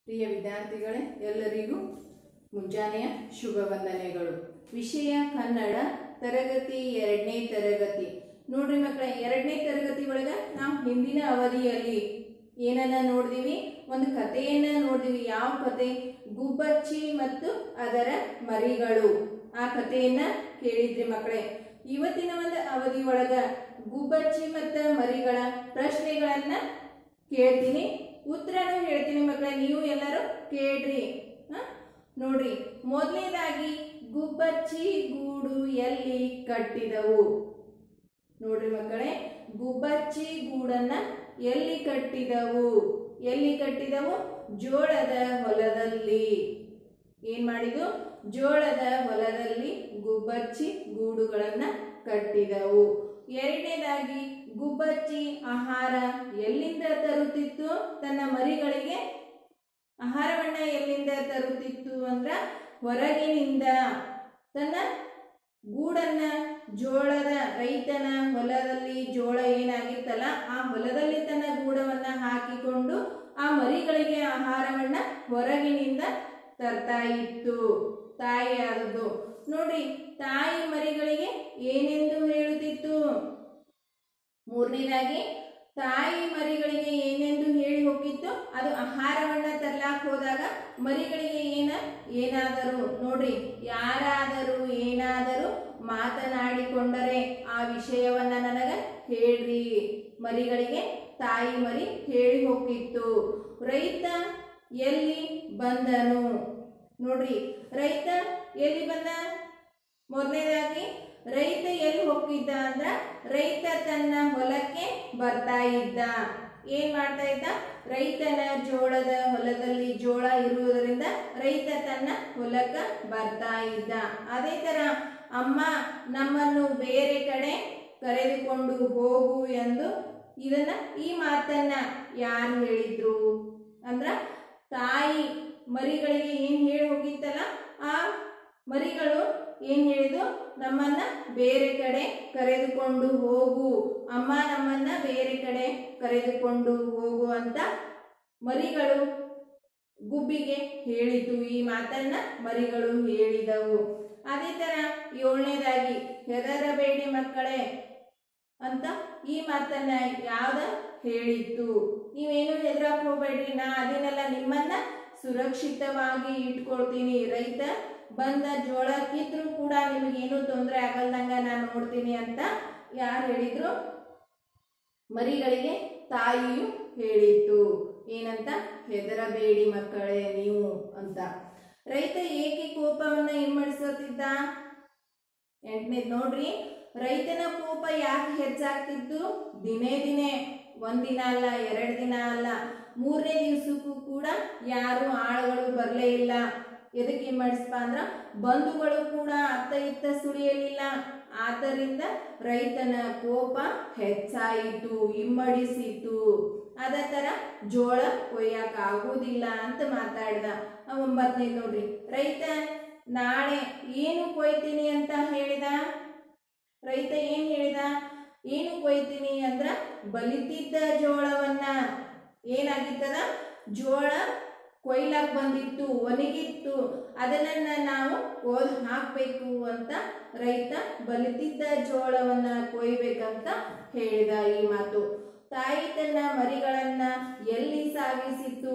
ಪ್ರಿಯ ವಿದ್ಯಾರ್ಥಿಗಳೇ ಎಲ್ಲರಿಗೂ ಮುಂಜಾನೆಯ ಶುಭ ವಂದನೆಗಳು ವಿಷಯ ಕನ್ನಡ ತರಗತಿ ಎರಡನೇ ತರಗತಿ ನೋಡ್ರಿ ಮಕ್ಕಳ ಎರಡನೇ ತರಗತಿ ಒಳಗ ನಾವು ಹಿಂದಿನ ಅವಧಿಯಲ್ಲಿ ಏನನ್ನ ನೋಡಿದೀವಿ ಒಂದು ಕಥೆಯನ್ನ ನೋಡಿದೀವಿ ಯಾವ ಕತೆ ಗುಬ್ಬಚ್ಚಿ ಮತ್ತು ಅದರ ಮರಿಗಳು ಆ ಕಥೆಯನ್ನ ಕೇಳಿದ್ರಿ ಮಕ್ಕಳೇ ಇವತ್ತಿನ ಒಂದು ಅವಧಿ ಒಳಗ ಗುಬ್ಬಚ್ಚಿ ಮತ್ತು ಮರಿಗಳ ಪ್ರಶ್ನೆಗಳನ್ನ ಕೇಳ್ತೀನಿ ಉತ್ತರನೂ ಹೇಳ್ತೀನಿ ಮಕ್ಕಳೇ ನೀವು ಎಲ್ಲರೂ ಕೇಳ್ರಿ ಹ? ನೋಡ್ರಿ ಮೊದಲನೇದಾಗಿ ಗುಬ್ಬಚ್ಚಿ ಗೂಡು ಎಲ್ಲಿ ಕಟ್ಟಿದವು ನೋಡ್ರಿ ಮಕ್ಕಳೇ ಗುಬ್ಬಚ್ಚಿ ಗೂಡನ್ನ ಎಲ್ಲಿ ಕಟ್ಟಿದವು ಎಲ್ಲಿ ಕಟ್ಟಿದವು ಜೋಳದ ಹೊಲದಲ್ಲಿ ಏನ್ ಮಾಡಿದು ಜೋಳದ ಹೊಲದಲ್ಲಿ ಗುಬ್ಬಚ್ಚಿ ಗೂಡುಗಳನ್ನ ಕಟ್ಟಿದವು ಎರಡನೇದಾಗಿ ಗುಬ್ಬಚ್ಚಿ ಆಹಾರ ಎಲ್ಲಿಂದ ತರುತ್ತಿತ್ತು ತನ್ನ ಮರಿಗಳಿಗೆ ಆಹಾರವನ್ನ ಎಲ್ಲಿಂದ ತರುತ್ತಿತ್ತು ಅಂದ್ರ ಹೊರಗಿನಿಂದ ತನ್ನ ಗೂಡನ್ನ ಜೋಳದ ರೈತನ ಹೊಲದಲ್ಲಿ ಜೋಳ ಏನಾಗಿತ್ತಲ್ಲ ಆ ಹೊಲದಲ್ಲಿ ತನ್ನ ಗೂಡವನ್ನ ಹಾಕಿಕೊಂಡು ಆ ಮರಿಗಳಿಗೆ ಆಹಾರವನ್ನ ಹೊರಗಿನಿಂದ ತರ್ತಾ ಇತ್ತು ತಾಯಿ ಆದದ್ದು ನೋಡ್ರಿ ತಾಯಿ ಮರಿಗಳಿಗೆ ಏನೆಂದು ಹೇಳುತ್ತಿತ್ತು ಮೂರನೇದಾಗಿ ತಾಯಿ ಮರಿಗಳಿಗೆ ಏನೆಂದು ಹೇಳಿ ಹೋಗಿತ್ತು ಅದು ಆಹಾರವನ್ನ ತರ್ಲಾಕ್ ಹೋದಾಗ ಮರಿಗಳಿಗೆ ಏನ ಏನಾದರೂ ನೋಡ್ರಿ ಯಾರಾದರೂ ಏನಾದರೂ ಮಾತನಾಡಿಕೊಂಡರೆ ಆ ವಿಷಯವನ್ನ ನನಗ ಹೇಳ್ರಿ ಮರಿಗಳಿಗೆ ತಾಯಿ ಮರಿ ಹೇಳಿ ಹೋಗಿತ್ತು ರೈತ ಎಲ್ಲಿ ಬಂದನು ನೋಡ್ರಿ ರೈತ ಎಲ್ಲಿ ಬಂದ ಮೊದಲನೇದಾಗಿ ರೈತ ಎಲ್ಲಿ ಹೋಗಿದ್ದ ಅಂದ್ರ ರೈತ ತನ್ನ ಹೊಲಕ್ಕೆ ಬರ್ತಾ ಇದ್ದ ಏನ್ ಮಾಡ್ತಾ ಇದ್ದ ರೈತನ ಜೋಳದ ಹೊಲದಲ್ಲಿ ಜೋಳ ಇರುವುದರಿಂದ ರೈತ ತನ್ನ ಹೊಲಕ್ಕ ಬರ್ತಾ ಇದ್ದ ಅದೇ ತರ ಅಮ್ಮ ನಮ್ಮನ್ನು ಬೇರೆ ಕಡೆ ಕರೆದುಕೊಂಡು ಹೋಗು ಎಂದು ಇದನ್ನ ಈ ಮಾತನ್ನ ಯಾರು ಹೇಳಿದ್ರು ಅಂದ್ರ ತಾಯಿ ಮರಿಗಳಿಗೆ ಏನ್ ಹೇಳಿ ಹೋಗಿತ್ತಲ್ಲ ಆ ಮರಿಗಳು ಏನ್ ಹೇಳಿದು ನಮ್ಮನ್ನ ಬೇರೆ ಕಡೆ ಕರೆದುಕೊಂಡು ಹೋಗು ಅಮ್ಮ ನಮ್ಮನ್ನ ಬೇರೆ ಕಡೆ ಕರೆದುಕೊಂಡು ಹೋಗು ಅಂತ ಮರಿಗಳು ಗುಬ್ಬಿಗೆ ಹೇಳಿತು ಈ ಮಾತನ್ನ ಮರಿಗಳು ಹೇಳಿದವು ಅದೇ ತರ ಏಳನೇದಾಗಿ ಹೆದರಬೇಡಿ ಮಕ್ಕಳೇ ಅಂತ ಈ ಮಾತನ್ನ ಯಾವ್ದ ಹೇಳಿತ್ತು ನೀವೇನು ಹೆದರಕ್ ಹೋಗ್ಬೇಡ್ರಿ ನಾ ಅದನ್ನೆಲ್ಲ ನಿಮ್ಮನ್ನ ಸುರಕ್ಷಿತವಾಗಿ ಇಟ್ಕೊಳ್ತೀನಿ ರೈತ ಬಂದ ಜೋಳ ಕಿತ್ರು ಕೂಡ ನಿಮಗೇನು ತೊಂದರೆ ಆಗಲ್ದಂಗ ನಾನು ನೋಡ್ತೀನಿ ಅಂತ ಯಾರು ಹೇಳಿದ್ರು ಮರಿಗಳಿಗೆ ತಾಯಿಯು ಹೇಳಿತ್ತು ಏನಂತ ಹೆದರಬೇಡಿ ಮಕ್ಕಳೇ ನೀವು ಅಂತ ರೈತ ಏಕೆ ಕೋಪವನ್ನ ಇಮ್ಮಡಿಸುತ್ತಿದ್ದ ಎಂಟನೇದ್ ನೋಡ್ರಿ ರೈತನ ಕೋಪ ಯಾಕೆ ಹೆಚ್ಚಾಗ್ತಿತ್ತು ದಿನೇ ದಿನೇ ಒಂದಿನ ಅಲ್ಲ ಎರಡು ದಿನ ಅಲ್ಲ ಮೂರನೇ ದಿವಸಕ್ಕೂ ಕೂಡ ಯಾರು ಆಳುಗಳು ಬರಲೇ ಇಲ್ಲ ಎದಕ್ಕೆ ಮಾಡಿಸ್ಪ ಅಂದ್ರ ಬಂಧುಗಳು ಕೂಡ ಅತ್ತ ಇತ್ತ ಸುಳಿಯಲಿಲ್ಲ ಆದ್ದರಿಂದ ರೈತನ ಕೋಪ ಹೆಚ್ಚಾಯಿತು ಇಮ್ಮಡಿಸಿತು ಅದೇ ತರ ಜೋಳ ಕೊಯ್ಯಾಕ ಆಗುವುದಿಲ್ಲ ಅಂತ ಮಾತಾಡ್ದ ಒಂಬತ್ತನೇ ನೋಡ್ರಿ ರೈತ ನಾಳೆ ಏನು ಕೊಯ್ತೀನಿ ಅಂತ ಹೇಳಿದ ರೈತ ಏನ್ ಹೇಳಿದ ಏನು ಕೊಯ್ತೀನಿ ಅಂದ್ರ ಬಲಿತಿದ್ದ ಜೋಳವನ್ನ ಏನಾಗಿತ್ತದ ಜೋಳ ಕೊಯ್ಲಾಕ್ ಬಂದಿತ್ತು ಒಣಗಿತ್ತು ಅದನ್ನ ನಾವು ಓದ್ ಹಾಕ್ಬೇಕು ಅಂತ ರೈತ ಬಲಿತಿದ್ದ ಜೋಳವನ್ನ ಕೊಯ್ಬೇಕಂತ ಹೇಳಿದ ಈ ಮಾತು ತಾಯಿ ತನ್ನ ಮರಿಗಳನ್ನ ಎಲ್ಲಿ ಸಾಗಿಸಿತು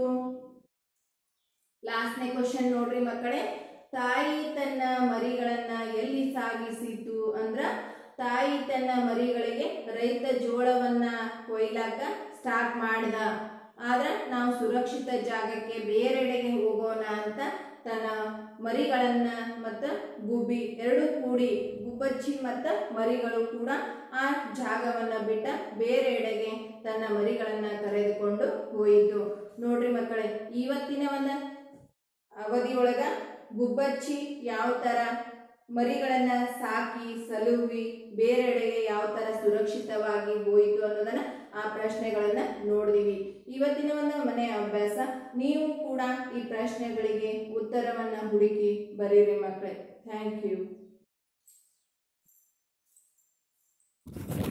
ಲಾಸ್ಟ್ನೇ ಕ್ವಶನ್ ನೋಡ್ರಿ ಮಕ್ಕಳೇ ತಾಯಿ ತನ್ನ ಮರಿಗಳನ್ನ ಎಲ್ಲಿ ಸಾಗಿಸಿತು ಅಂದ್ರ ತಾಯಿ ತನ್ನ ಮರಿಗಳಿಗೆ ರೈತ ಜೋಳವನ್ನ ಕೊಯ್ಲಾಕ ಸ್ಟಾರ್ಟ್ ಮಾಡಿದ ಆದ್ರ ನಾವು ಸುರಕ್ಷಿತ ಜಾಗಕ್ಕೆ ಬೇರೆಡೆಗೆ ಹೋಗೋಣ ಅಂತ ತನ್ನ ಮರಿಗಳನ್ನ ಮತ್ತ ಗುಬ್ಬಿ ಎರಡು ಕೂಡಿ ಗುಬ್ಬಚ್ಚಿ ಮತ್ತ ಮರಿಗಳು ಕೂಡ ಆ ಜಾಗವನ್ನ ಬಿಟ್ಟ ಬೇರೆ ಎಡೆಗೆ ತನ್ನ ಮರಿಗಳನ್ನ ಕರೆದುಕೊಂಡು ಹೋಯಿತು ನೋಡ್ರಿ ಮಕ್ಕಳೇ ಇವತ್ತಿನ ಒಂದು ಅವಧಿಯೊಳಗ ಗುಬ್ಬಚ್ಚಿ ಯಾವ ತರ ಮರಿಗಳನ್ನ ಸಾಕಿ ಸಲುವಿ ಬೇರೆಡೆಗೆ ಯಾವ ತರ ಸುರಕ್ಷಿತವಾಗಿ ಹೋಯಿತು ಅನ್ನೋದನ್ನ ಆ ಪ್ರಶ್ನೆಗಳನ್ನ ನೋಡಿದೀವಿ ಇವತ್ತಿನ ಒಂದು ಮನೆ ಅಭ್ಯಾಸ ನೀವು ಕೂಡ ಈ ಪ್ರಶ್ನೆಗಳಿಗೆ ಉತ್ತರವನ್ನ ಹುಡುಕಿ ಬರೀರಿ ಮಕ್ಕಳೇ ಥ್ಯಾಂಕ್ ಯು